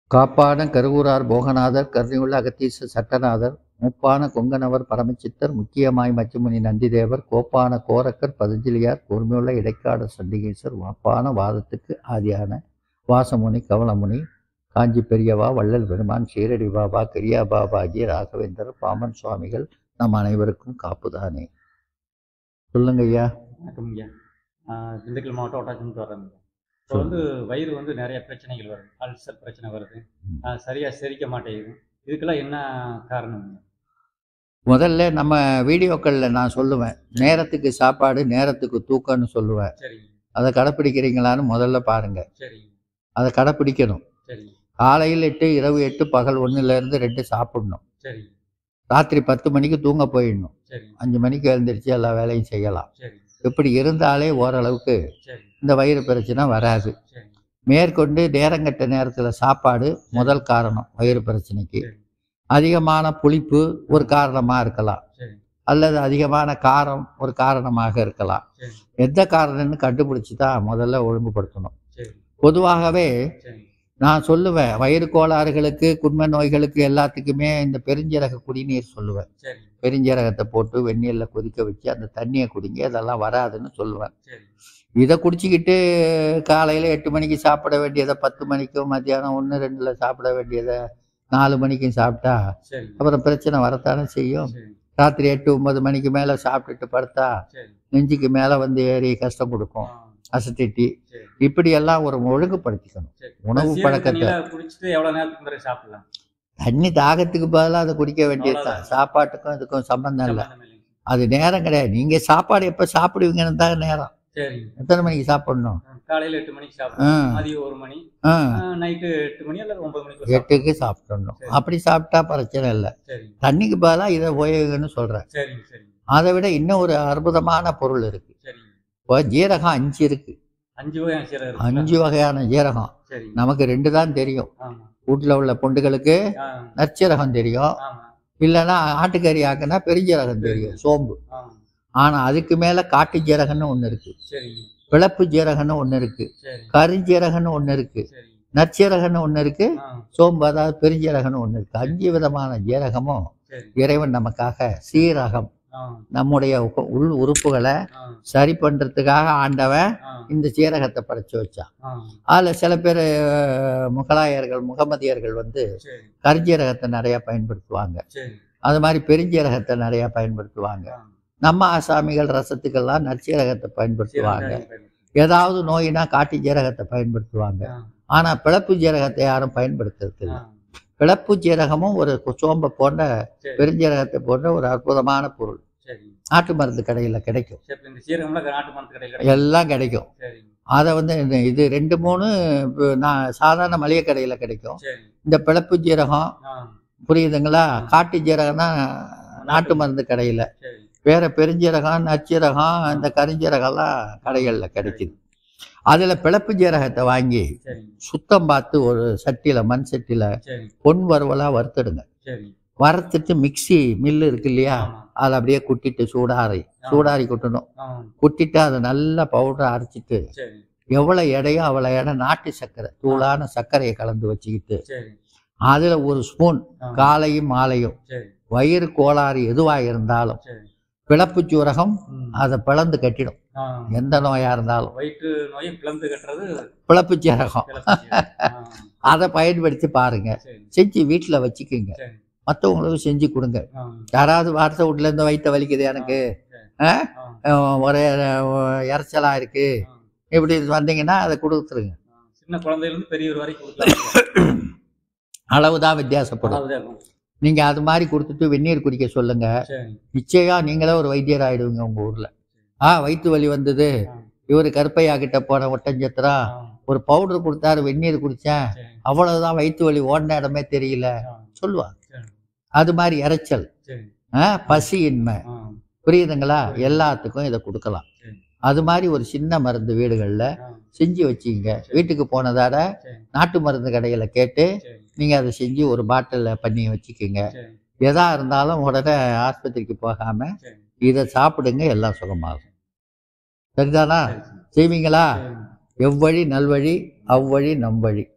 காப்பான கருவூரார் போகநாதர் கருணையுள்ள அகத்தீச சட்டநாதர் முப்பான கொங்கணவர் பரமசித்தர் முக்கியமாய் மச்சுமுனி நந்திதேவர் கோப்பான கோரக்கர் பதஞ்சலியார் கூர்மையுள்ள இடைக்காடு சண்டிகேசர் வாப்பான வாதத்துக்கு ஆதியான வாசமுனி கவலமுனி காஞ்சி பெரியவா வள்ளல் பெருமான் ஷீரடி பாபா கிரியா பாபா ஆகிய ராகவேந்தர் பாமன் சுவாமிகள் நம் அனைவருக்கும் காப்புதானே சொல்லுங்க ஐயா வணக்கம் ஐயா ஆஹ் திண்டுக்கல் மாவட்டம் ஒட்டாச்சந்து வர்றேங்க இப்போ வந்து வயிறு வந்து நிறைய பிரச்சனைகள் வருது அல்சர் பிரச்சனை வருது ம். ஆஹ் சரியா செரிக்க மாட்டேங்குது இதுக்கெல்லாம் என்ன காரணம் முதல்ல நம்ம வீடியோக்களில் நான் சொல்லுவேன் நேரத்துக்கு சாப்பாடு நேரத்துக்கு தூக்கம்னு சொல்லுவேன் சரிங்க அதை கடைப்பிடிக்கிறீங்களான்னு முதல்ல பாருங்க சரிங்க அதை கடைப்பிடிக்கணும் சரிங்க காலையில் எட்டு இரவு எட்டு பகல் ஒன்றுலேருந்து ரெண்டு சாப்பிடணும் சரிங்க ராத்திரி பத்து மணிக்கு தூங்க போயிடணும் சரிங்க அஞ்சு மணிக்கு எழுந்திரிச்சு எல்லா வேலையும் செய்யலாம் சரிங்க இப்படி இருந்தாலே ஓரளவுக்கு சரிங்க இந்த வயிறு பிரச்சனை வராது சரிங்க மேற்கொண்டு நேரங்கட்ட நேரத்தில் சாப்பாடு முதல் காரணம் வயிறு பிரச்சனைக்கு சரி அதிகமான புளிப்பு ஒரு காரணமாக இருக்கலாம் சரிங்க அல்லது அதிகமான காரம் ஒரு காரணமாக இருக்கலாம் சரிங்க எந்த காரணம்னு கண்டுபிடிச்சி தான் முதல்ல ஒழுங்குபடுத்தணும் சரி பொதுவாகவே சரிங்க நான் சொல்லுவேன் வயிறு கோளாறுகளுக்கு குண்ம நோய்களுக்கு எல்லாத்துக்குமே இந்த பெருஞ்சீரக குடிநீர் சொல்லுவேன் சரிங்க பெருஞ்சீரகத்தை போட்டு வெந்நீரில் கொதிக்க வச்சு அந்த தண்ணியை குடிங்க அதெல்லாம் வராதுன்னு சொல்லுவேன் சரி இதை குடிச்சிக்கிட்டு காலையில் எட்டு மணிக்கு சாப்பிட வேண்டியதை பத்து மணிக்கும் மத்தியானம் ஒன்று ரெண்டில் சாப்பிட வேண்டியதை நாலு மணிக்கும் சாப்பிட்டா சரிங்க அப்புறம் பிரச்சனை வரத்தானே செய்யும் சரி ராத்திரி எட்டு ஒன்பது மணிக்கு மேலே சாப்பிட்டுட்டு படுத்தா சரி நெஞ்சுக்கு மேலே வந்து ஏறி கஷ்டம் கொடுக்கும் ஆ, அசட்டிட்டி சரி இப்படியெல்லாம் ஒரு ஒழுங்குபடுத்திக்கணும் சரி உணவு சீரக பழக்கத்தை தண்ணியில குடிச்சிட்டு எவ்வளவு நேரத்துக்கு முறை சாப்பிடலாம் தண்ணி தாகத்துக்கு பதிலாக அதை குடிக்க வேண்டியது தான் அவ்வளவுதான். சாப்பாட்டுக்கும் இதுக்கும் சம்பந்தம் இல்லை சம்பந்தம் இல்லைங்க. அது நேரம் கிடையாது நீங்கள் சாப்பாடு எப்போ சாப்பிடுவீங்கன்னு தான் நேரம் சரிங்க எத்தனை மணிக்கு சாப்பிடணும் காலையில எட்டு மணிக்கு ஆ சாப்பிடலாம் மதியம் ஒரு மணி ஆ நைட்டு எட்டு மணி அல்லது ஒன்பது மணிக்கு சாப்பிடலாம். எட்டுக்கு சாப்பிடணும் சரி. அப்படி சாப்பிட்டா பிரச்சனை இல்லை சரிங்க தண்ணிக்கு பதிலாக இதை உபயோகம்னு சொல்கிறேன் சரிங்க சரிங்க அதை விட இன்னும் ஒரு அற்புதமான பொருள் இருக்குது சரிங்க இப்போ ஜீரகம் அஞ்சு இருக்குது அஞ்சு வகையான சீரகம் இருக்குங்களா? அஞ்சு வகையான ஜீரகம் சரிங்க நமக்கு ரெண்டு தான் தெரியும் ஆமா வீட்டில் உள்ள பொண்டுகளுக்கு ஆ, நற்சீரகம் தெரியும் ஆமா இல்லைன்னா ஆட்டுக்கறி ஆக்குனா பெருஞ்சீரகம் தெரியும் சோம்பு ஆமா ஆனால் அதுக்கு மேலே காட்டு ஜீரகம்னு ஒன்று இருக்குது சரிங்க பிளப்பு ஜீரகம்னு ஒன்று இருக்குது சரி கருஞ்சீரகம்னு ஒன்று இருக்குது சரிங்க நற்சீரகம்னு ஒன்று இருக்குது ஆ, சோம்பு அதாவது பெருஞ்சீரகம்னு ஒன்று இருக்குது அஞ்சு விதமான ஜீரகமும் சரி இறைவன் நமக்காக சீரகம் ஆ, நம்முடைய உ- உள் உறுப்புகளை ஆ, சரி பண்ணுறதுக்காக ஆண்டவன் ஆ, இந்த சீரகத்தை படைச்சு வச்சான் ஆ, அதில் சில பேர் முகலாயர்கள் முகமதியர்கள் வந்து சரி கருஞ்சீரகத்தை நிறையா பயன்படுத்துவாங்க சரி அது மாதிரி பெருஞ்சீரகத்தை நிறையா பயன்படுத்துவாங்க ஆ, நம்ம ஆசாமிகள் ரசத்துக்கெல்லாம் நற்சீரகத்தை பயன்படுத்துவாங்க சீரகம் பயன்படுத்து. ஏதாவது நோயினா காட்டு ஜீரகத்தை பயன்படுத்துவாங்க ஆ, ஆனால் பிளப்பு ஜீரகத்தை யாரும் பயன்படுத்துறது ஆ, இல்லை பிளப்பு ஜீரகமும் ஒரு சோம்பை போன்ற சரி பெருஞ்சீரகத்தை போன்ற ஒரு அற்புதமான பொருள் சரி நாட்டு மருந்து கடையில் கிடைக்கும் சரி இப்ப இந்த சீரகம்லாம் நாட்டு மரத்து கடையில் கிடைக்கும் எல்லாம் கிடைக்கும் சரிங்க அதை வந்து இந்த இது ரெண்டு மூணு இப்ப நான் சாதாரண மளிகை கடையில் கிடைக்கும் சரி இந்த பிளப்பு ஜீரகம் ஆ புரியுதுங்களா காட்டு ஜீரகம் தான் நாட்டு மருந்து கடையில் சரி வேற பெருஞ்சீரகம் நச்சீரகம் இந்த கருஞ்சீரகம்லாம் கடைகளில் கிடைக்குது அதில் பிளப்பு ஜீரகத்தை வாங்கி சரிங்க சுத்தம் பார்த்து ஒரு சட்டியில் மண் சட்டியில் சரி பொன் வறுவலாக வறுத்துடுங்க சரி வறுத்துட்டு மிக்ஸி மில்லு இருக்கு இல்லையா ஆமா அதை அப்படியே குட்டிட்டு சூடாரி சூடாரி குட்டணும் ஆ, குட்டிட்டு அதை நல்லா பவுடரை அரைச்சிட்டு சரி எவ்வளோ எடையோ அவ்வளோ எடை நாட்டு சர்க்கரை தூளான சர்க்கரையை கலந்து வச்சுக்கிட்டு சரி அதில் ஒரு ஸ்பூன் ஆ, காலையும் மாலையும் சரி வயிறு கோளாறு எதுவாக இருந்தாலும் சரி பிளப்பு சூரகம் ம். அதை பிளந்து கட்டிடும் ஆ, எந்த நோயாக இருந்தாலும் வயிற்று நோயை பிளந்து கட்டுறது பிளப்பு சீரகம் கிளப்பு சீரகம். ஆ, அதை பயன்படுத்தி பாருங்க சரி செஞ்சு வீட்டில் வச்சுக்கோங்க சரி மற்றவங்களுக்கு செஞ்சு கொடுங்க ஆ, யாராவது வாரத்தை வீட்டுல இருந்து வயிற்ற வலிக்குது எனக்கு ஆ? ஆ, அஹ் ஒரே அஹ், இறைச்சலா இருக்கு ஆ, இப்படி வந்தீங்கன்னா அதை கொடுத்துருங்க ஆ. சின்ன குழந்தையில இருந்து பெரியவர் வரைக்கும் கொடுக்கலாம் அளவு தான் வித்தியாசப்படும் அதாவது இருக்கும். நீங்க அது மாதிரி கொடுத்துட்டு வெந்நீர் குடிக்க சொல்லுங்க சரி நிச்சயம் நீங்களே ஒரு வைத்தியர் ஆயிடுவீங்க உங்க ஊர்ல ஆ வயிற்று வலி வந்தது ஆ, இவர் கருப்பையா கிட்ட போன ஒட்டஞ்சத்திரா ஆ, ஒரு பவுடர் கொடுத்தாரு வெந்நீர் குடிச்சேன் சரி அவ்வளவுதான் வயிற்று வலி ஓடின இடமே தெரியல ஆ, சொல்லுவாங்க சரி அது மாதிரி இறைச்சல் சரி ஆ, பசியின்மை ஆ, புரியுதுங்களா எல்லாத்துக்கும் இதை கொடுக்கலாம் சரி அது மாதிரி ஒரு சின்ன மருந்து வீடுகளில் ஆ, செஞ்சு வச்சுக்கிங்க வீட்டுக்கு போனதாட சரி நாட்டு மருந்து கடையில் கேட்டு சரி நீங்கள் அதை செஞ்சு ஒரு பாட்டிலில் பண்ணி வச்சுக்கோங்க சரி எதா இருந்தாலும் உடனே ஆஸ்பத்திரிக்கு போகாமல் சரி இதை சாப்பிடுங்க எல்லாம் சுகமாகும் சரிதானா சரி சரி செய்வீங்களா சரி எவ்வழி நல்வழி அவ்வழி நம்வழி